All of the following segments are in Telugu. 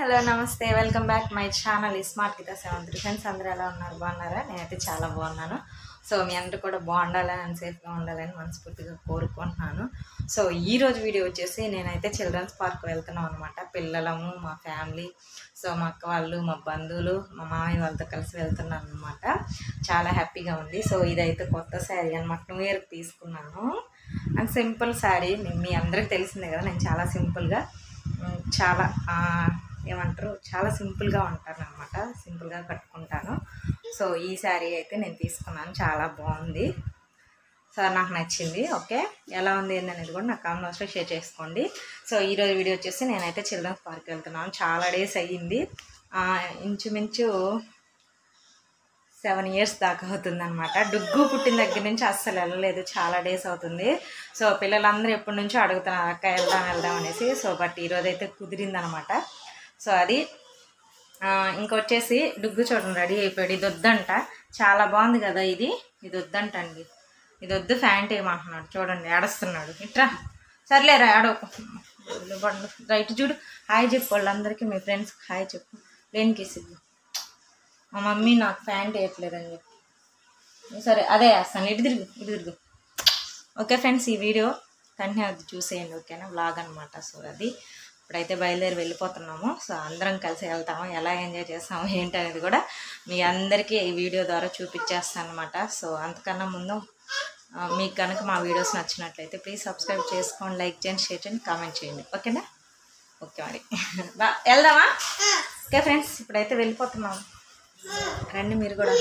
హలో నమస్తే welcome back my channel smart Geeta seven three friends అందరూ ఎలా ఉన్నారు బాగున్నారా నేనైతే చాలా బాగున్నాను సో మీ అందరూ కూడా బాగుండాలని అండ్ సేఫ్గా ఉండాలని మనస్ఫూర్తిగా కోరుకుంటున్నాను సో ఈ రోజు వీడియో వచ్చేసి నేనైతే చిల్డ్రన్స్ పార్క్ వెళ్తున్నాం అనమాట పిల్లలము మా ఫ్యామిలీ సో మా అక్క వాళ్ళు మా బంధువులు మా మామయ్య వాళ్ళతో కలిసి వెళ్తున్నాను అనమాట చాలా హ్యాపీగా ఉంది సో ఇదైతే కొత్త శారీ అనమాట న్యూ ఇయర్కి తీసుకున్నాను అండ్ సింపుల్ శారీ మీ అందరికి తెలిసిందే కదా నేను చాలా సింపుల్గా ఉమ్, చాలా ఆ, ఏమంటారు చాలా సింపుల్గా ఉంటాను అనమాట సింపుల్గా కట్టుకుంటాను సో ఈ శారీ అయితే నేను తీసుకున్నాను చాలా బాగుంది సో నాకు నచ్చింది ఓకే ఎలా ఉంది ఏంది అనేది కూడా నాకు కామెంట్ బాక్స్లో షేర్ చేసుకోండి సో ఈరోజు వీడియో వచ్చేసి నేనైతే చిల్డ్రన్స్ పార్క్ వెళ్తున్నాను చాలా డేస్ అయ్యింది ఆ, ఇంచుమించు సెవెన్ ఇయర్స్ దాకా అవుతుంది అనమాట డుగ్గు పుట్టిన దగ్గర నుంచి అస్సలు వెళ్ళలేదు చాలా డేస్ అవుతుంది సో పిల్లలందరూ ఎప్పటి నుంచో అడుగుతున్నారు అక్క వెళ్దాం వెళ్దాం అనేసి సో బట్ ఈరోజు అయితే కుదిరిందనమాట సో అది ఆ, ఇంకొచ్చేసి డుగ్గు చూడండి రెడీ అయిపోయాడు ఇది వద్దంట చాలా బాగుంది కదా ఇది ఇది వద్దంట అండి ఇది వద్దు ఫ్యాంట్ ఏమంటున్నాడు చూడండి ఆడస్తున్నాడు ఇట్రా సర్లేరా ఆడోకు రైట్ చూడు హాయ్ చెప్పు వాళ్ళందరికీ మీ ఫ్రెండ్స్ హాయ్ చెప్పు లేనికి ఇసిద్దు మా మమ్మీ నాకు ప్యాంట్ వేయట్లేదని చెప్పి సరే అదే వేస్తాను ఇటు తిరుగు ఇటు తిరుగు ఓకే ఫ్రెండ్స్ ఈ వీడియో కంటిన్యూ అది చూసేయండి ఓకేనా వ్లాగ్ అనమాట సో అది ఇప్పుడైతే బయలుదేరి వెళ్ళిపోతున్నాము సో అందరం కలిసి వెళ్తాము ఎలా ఎంజాయ్ చేస్తాము ఏంటి అనేది కూడా మీ అందరికీ ఈ వీడియో ద్వారా చూపించేస్తాను అనమాట సో అంతకన్నా ముందు ఆ, మీకు కనుక మా వీడియోస్ నచ్చినట్లయితే ప్లీజ్ సబ్స్క్రైబ్ చేసుకోండి లైక్ చేయండి షేర్ చేయండి కామెంట్ చేయండి ఓకేనా ఓకే మరి బా వెళ్దామా ఓకే ఫ్రెండ్స్ ఇప్పుడైతే వెళ్ళిపోతున్నాము రండి మీరు కూడా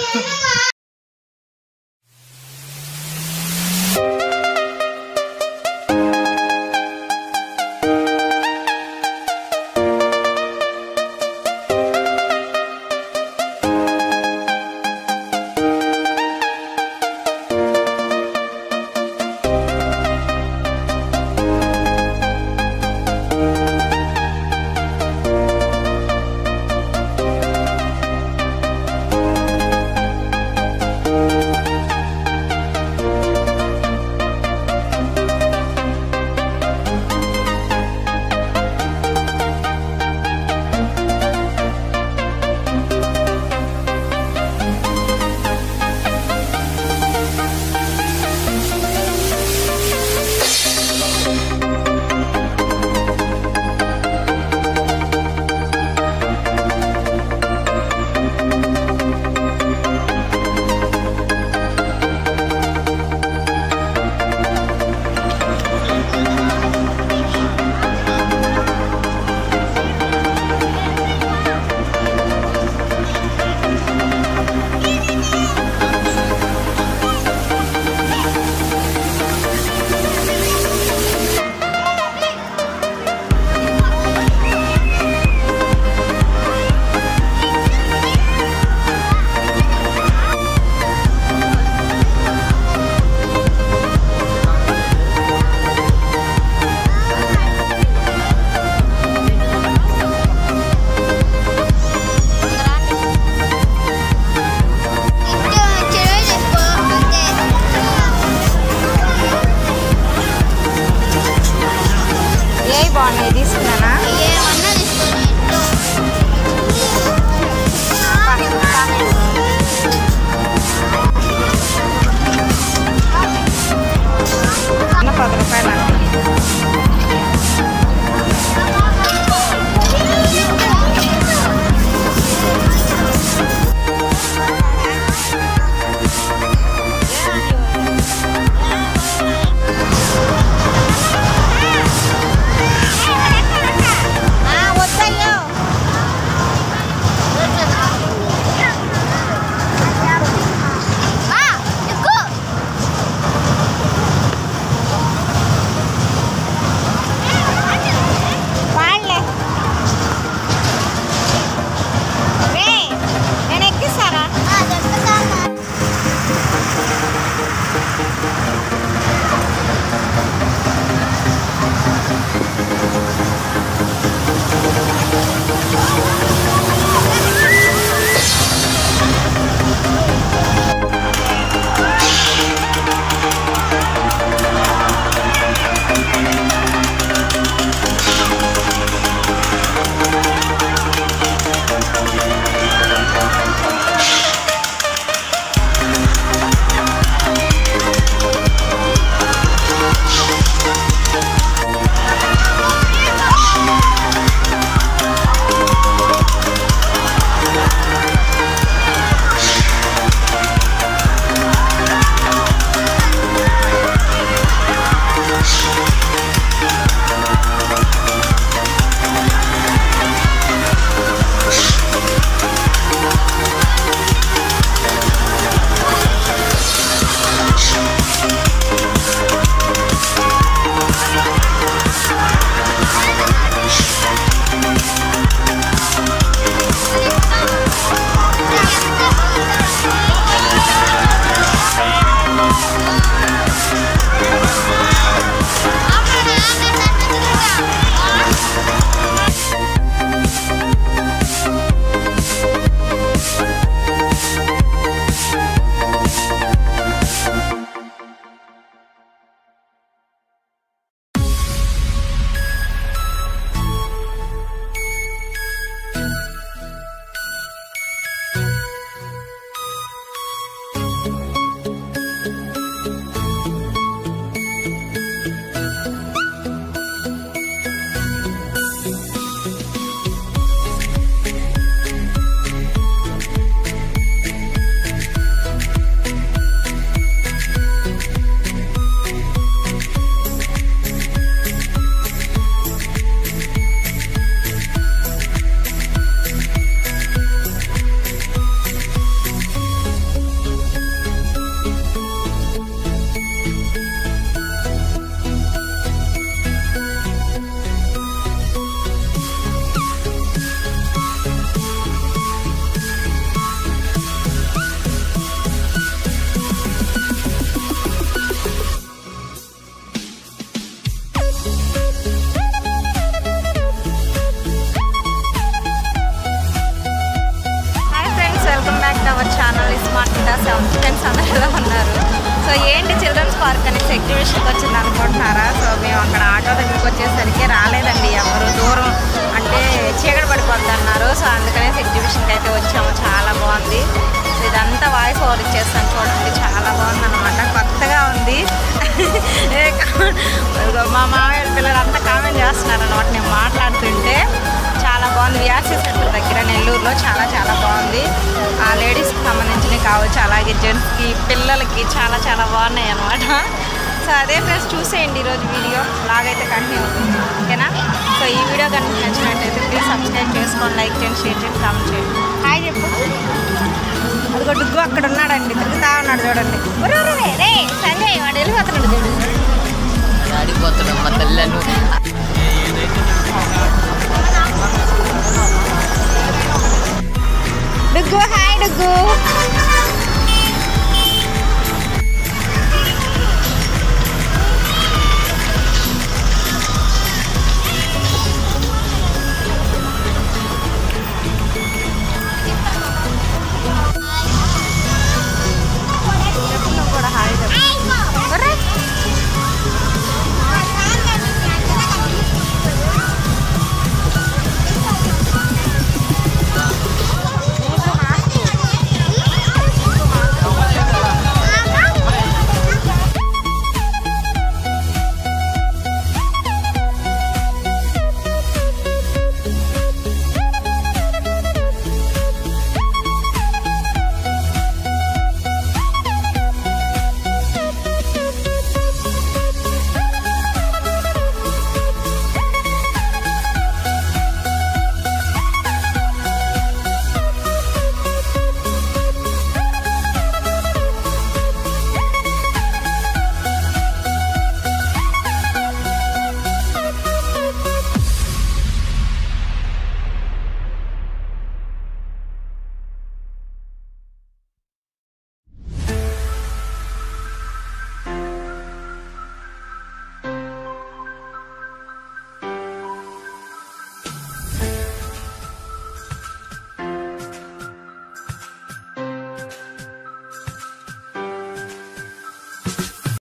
లిస్మా అనుకుంటా సెవెంత్ ఫ్రెండ్స్ అందరూ ఎలా ఉన్నారు సో ఏంటి చిల్డ్రన్స్ పార్క్ అనేసి ఎగ్జిబిషన్కి వచ్చింది అనుకుంటున్నారా సో మేము అక్కడ ఆటో దగ్గరికి వచ్చేసరికి రాలేదండి ఎవరు దూరం అంటే చీకటి పడిపోద్ది అన్నారు సో అందుకనేసి ఎగ్జిబిషన్కి అయితే వచ్చాము చాలా బాగుంది సో ఇదంతా వాయిస్ ఓవర్ ఇచ్చేస్తాను చూడండి చాలా బాగుంది అనమాట కొత్తగా ఉంది ఏ కా- ఇదిగో మా మామయ్య పిల్లలు అంతా కామెంట్ చేస్తున్నారు అనమాట నేను మాట్లాడుతుంటే చాలా బాగుంది విఆర్సీ సెంటర్ దగ్గర నెల్లూరులో చాలా చాలా బాగుంది ఆ లేడీస్కి సంబంధించినవి కావచ్చు అలాగే జెంట్స్కి పిల్లలకి చాలా చాలా బాగున్నాయి అనమాట సో అదే ఫ్రెండ్స్ చూసేయండి ఈరోజు వీడియో లాగైతే కంటిన్యూ అవుతుంది ఓకేనా సో ఈ వీడియో కనుక నచ్చినట్టయితే ప్లీజ్ సబ్స్క్రైబ్ చేసుకోండి లైక్ చేయండి షేర్ చేయండి కామెంట్ చేయండి హాయ్ చెప్పు అదిగో డుగ్గు అక్కడ ఉన్నాడండి తిరుగుతా ఉన్నాడు చూడండి ఒరే, ఒరే, ఒరే, రే సంజయ్ వాడు వెళ్ళిపోతున్నాడు చూడు ఆడిపోతున్నాం మా తల్లను